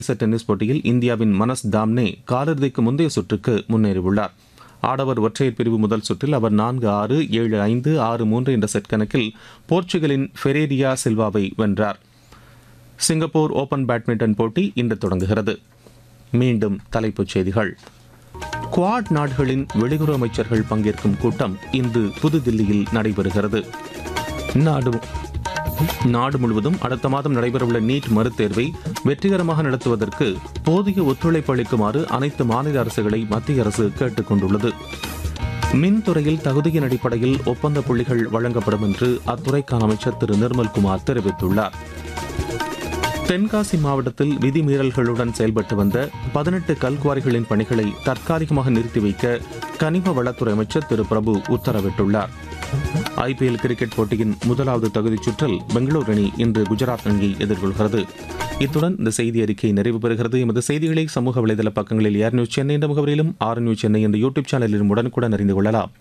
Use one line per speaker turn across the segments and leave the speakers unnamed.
சர்வதேச டென்னிஸ் போட்டியில் இந்தியாவின் மனஸ் தாம்னே காலிறுதிக்கு முந்தைய சுற்றுக்கு முன்னேறியுள்ளார் ஆடவர் ஒற்றையர் பிரிவு முதல் சுற்றில் அவர் நான்கு ஆறு ஏழு ஐந்து ஆறு மூன்று என்ற செட் கணக்கில் போர்ச்சுகலின் ஃபெரேரியா சில்வாவை வென்றார் சிங்கப்பூர் ஓபன் பேட்மிண்டன் போட்டி இன்று தொடங்குகிறது மீண்டும் தலைப்புச் செய்திகள் குவாட் நாடுகளின் வெளியுறவு அமைச்சர்கள் பங்கேற்கும் கூட்டம் இன்று புதுதில்லியில் நடைபெறுகிறது நாடு நாடு முழுவதும் அடுத்த மாதம் நடைபெறவுள்ள நீட் மறுதேர்வை வெற்றிகரமாக நடத்துவதற்கு போதிய ஒத்துழைப்பு அளிக்குமாறு அனைத்து மாநில அரசுகளை மத்திய அரசு கேட்டுக் கொண்டுள்ளது மின்துறையில் தகுதியின் அடிப்படையில் ஒப்பந்த புள்ளிகள் வழங்கப்படும் என்று அத்துறைக்கான அமைச்சர் திரு நிர்மல்குமார் தெரிவித்துள்ளார் தென்காசி மாவட்டத்தில் விதிமீறல்களுடன் செயல்பட்டு வந்த பதினெட்டு கல்குவாரிகளின் பணிகளை தற்காலிகமாக நிறுத்தி வைக்க கனிம வளத்துறை அமைச்சர் திரு பிரபு உத்தரவிட்டுள்ளார் ஐபிஎல் கிரிக்கெட் போட்டியின் முதலாவது தகுதிச் சுற்றில் பெங்களூரு அணி இன்று குஜராத் அணியை எதிர்கொள்கிறது இத்துடன் இந்த செய்தி அறிக்கை நிறைவு பெறுகிறது எமது செய்திகளை சமூக வலைதள பக்கங்களில் ஏர் நியூஸ் சென்னை என்ற முகவரியிலும் ஆர் நியூஸ் சென்னை என்ற யூடியூப் சேனலிலும் உடனுக்குடன் அறிந்து கொள்ளலாம்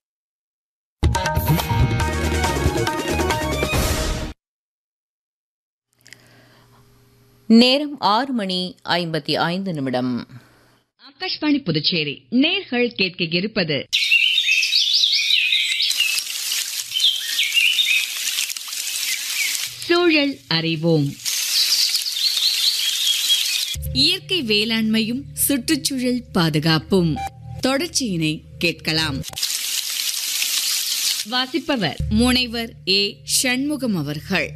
நேரம் ஆறு மணி ஐம்பத்தி ஐந்து நிமிடம்
ஆகாஷ்வாணி புதுச்சேரி நேர்கள் கேட்க இருப்பது சூழல் அறிவோம் இயற்கை வேளாண்மையும் சுற்றுச்சூழல் பாதுகாப்பும் தொடர்ச்சியினை கேட்கலாம் வாசிப்பவர் முனைவர் ஏ சண்முகம் அவர்கள்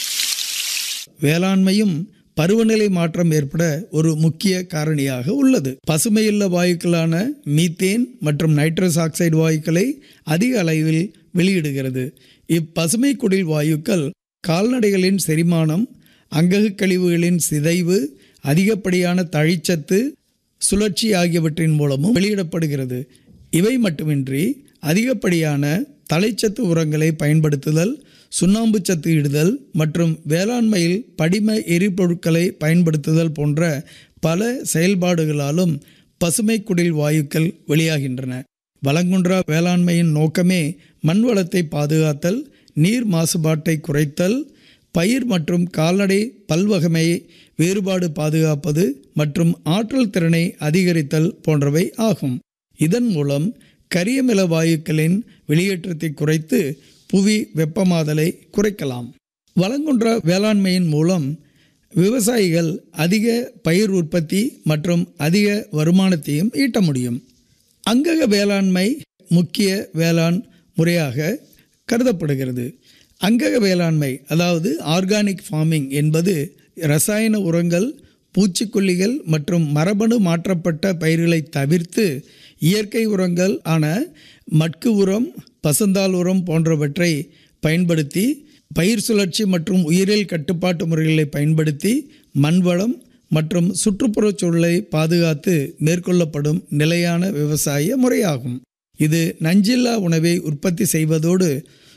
வேளாண்மையும் பருவநிலை மாற்றம் ஏற்பட ஒரு முக்கிய காரணியாக உள்ளது பசுமையுள்ள வாயுக்களான மீத்தேன் மற்றும் நைட்ரஸ் ஆக்சைடு வாயுக்களை அதிக அளவில் வெளியிடுகிறது இப்பசுமை குடில் வாயுக்கள் கால்நடைகளின் செரிமானம் அங்கக கழிவுகளின் சிதைவு அதிகப்படியான தழிச்சத்து சுழற்சி ஆகியவற்றின் மூலமும் வெளியிடப்படுகிறது இவை மட்டுமின்றி அதிகப்படியான தலைச்சத்து உரங்களை பயன்படுத்துதல் சுண்ணாம்பு சத்து இடுதல் மற்றும் வேளாண்மையில் படிம எரிபொருட்களை பயன்படுத்துதல் போன்ற பல செயல்பாடுகளாலும் பசுமை குடில் வாயுக்கள் வெளியாகின்றன வளங்குன்றா வேளாண்மையின் நோக்கமே மண் வளத்தை பாதுகாத்தல் நீர் மாசுபாட்டை குறைத்தல் பயிர் மற்றும் கால்நடை பல்வகமை வேறுபாடு பாதுகாப்பது மற்றும் ஆற்றல் திறனை அதிகரித்தல் போன்றவை ஆகும் இதன் மூலம் கரியமில வாயுக்களின் வெளியேற்றத்தை குறைத்து புவி வெப்பமாதலை குறைக்கலாம் வளங்குன்ற வேளாண்மையின் மூலம் விவசாயிகள் அதிக பயிர் உற்பத்தி மற்றும் அதிக வருமானத்தையும் ஈட்ட முடியும் அங்கக வேளாண்மை முக்கிய வேளாண் முறையாக கருதப்படுகிறது அங்கக வேளாண்மை அதாவது ஆர்கானிக் ஃபார்மிங் என்பது ரசாயன உரங்கள் பூச்சிக்கொல்லிகள் மற்றும் மரபணு மாற்றப்பட்ட பயிர்களை தவிர்த்து இயற்கை உரங்கள் ஆன மட்கு உரம் பசுந்தாள் உரம் போன்றவற்றை பயன்படுத்தி பயிர் சுழற்சி மற்றும் உயிரியல் கட்டுப்பாட்டு முறைகளை பயன்படுத்தி மண்வளம் மற்றும் சுற்றுப்புறச் சூழலை பாதுகாத்து மேற்கொள்ளப்படும் நிலையான விவசாய முறையாகும் இது நஞ்சில்லா உணவை உற்பத்தி செய்வதோடு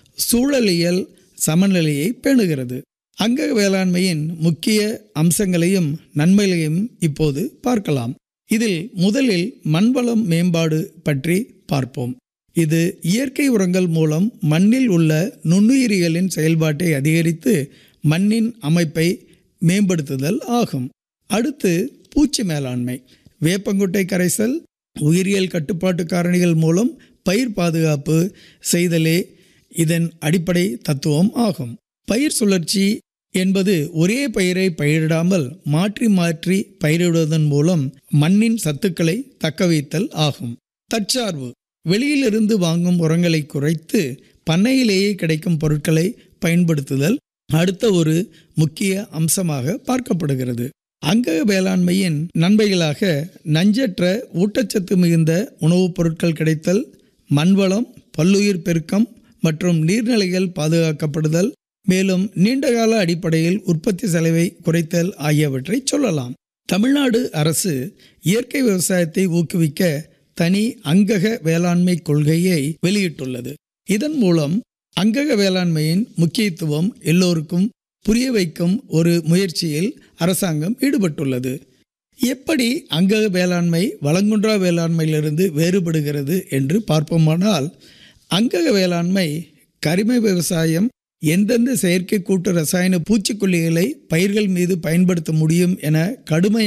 சூழலியல் சமநிலையை பேணுகிறது அங்கக வேளாண்மையின் முக்கிய அம்சங்களையும் நன்மைகளையும் இப்போது பார்க்கலாம் இதில் முதலில் மண்வளம் மேம்பாடு பற்றி பார்ப்போம் இது இயற்கை உரங்கள் மூலம் மண்ணில் உள்ள நுண்ணுயிரிகளின் செயல்பாட்டை அதிகரித்து மண்ணின் அமைப்பை மேம்படுத்துதல் ஆகும் அடுத்து பூச்சி மேலாண்மை வேப்பங்குட்டை கரைசல் உயிரியல் கட்டுப்பாட்டு காரணிகள் மூலம் பயிர் பாதுகாப்பு செய்தலே இதன் அடிப்படை தத்துவம் ஆகும் பயிர் சுழற்சி என்பது ஒரே பயிரை பயிரிடாமல் மாற்றி மாற்றி பயிரிடுவதன் மூலம் மண்ணின் சத்துக்களை தக்கவைத்தல் ஆகும் தற்சார்பு வெளியிலிருந்து வாங்கும் உரங்களை குறைத்து பண்ணையிலேயே கிடைக்கும் பொருட்களை பயன்படுத்துதல் அடுத்த ஒரு முக்கிய அம்சமாக பார்க்கப்படுகிறது அங்கக வேளாண்மையின் நன்மைகளாக நஞ்சற்ற ஊட்டச்சத்து மிகுந்த உணவுப் பொருட்கள் கிடைத்தல் மண்வளம் பல்லுயிர் பெருக்கம் மற்றும் நீர்நிலைகள் பாதுகாக்கப்படுதல் மேலும் நீண்டகால அடிப்படையில் உற்பத்தி செலவை குறைத்தல் ஆகியவற்றை சொல்லலாம் தமிழ்நாடு அரசு இயற்கை விவசாயத்தை ஊக்குவிக்க தனி அங்கக வேளாண்மை கொள்கையை வெளியிட்டுள்ளது இதன் மூலம் அங்கக வேளாண்மையின் முக்கியத்துவம் எல்லோருக்கும் புரிய வைக்கும் ஒரு முயற்சியில் அரசாங்கம் ஈடுபட்டுள்ளது எப்படி அங்கக வேளாண்மை வளங்குன்றா வேளாண்மையிலிருந்து வேறுபடுகிறது என்று பார்ப்போமானால் அங்கக வேளாண்மை கரிம விவசாயம் எந்தெந்த செயற்கை கூட்டு ரசாயன பூச்சிக்கொல்லிகளை பயிர்கள் மீது பயன்படுத்த முடியும் என கடுமையாக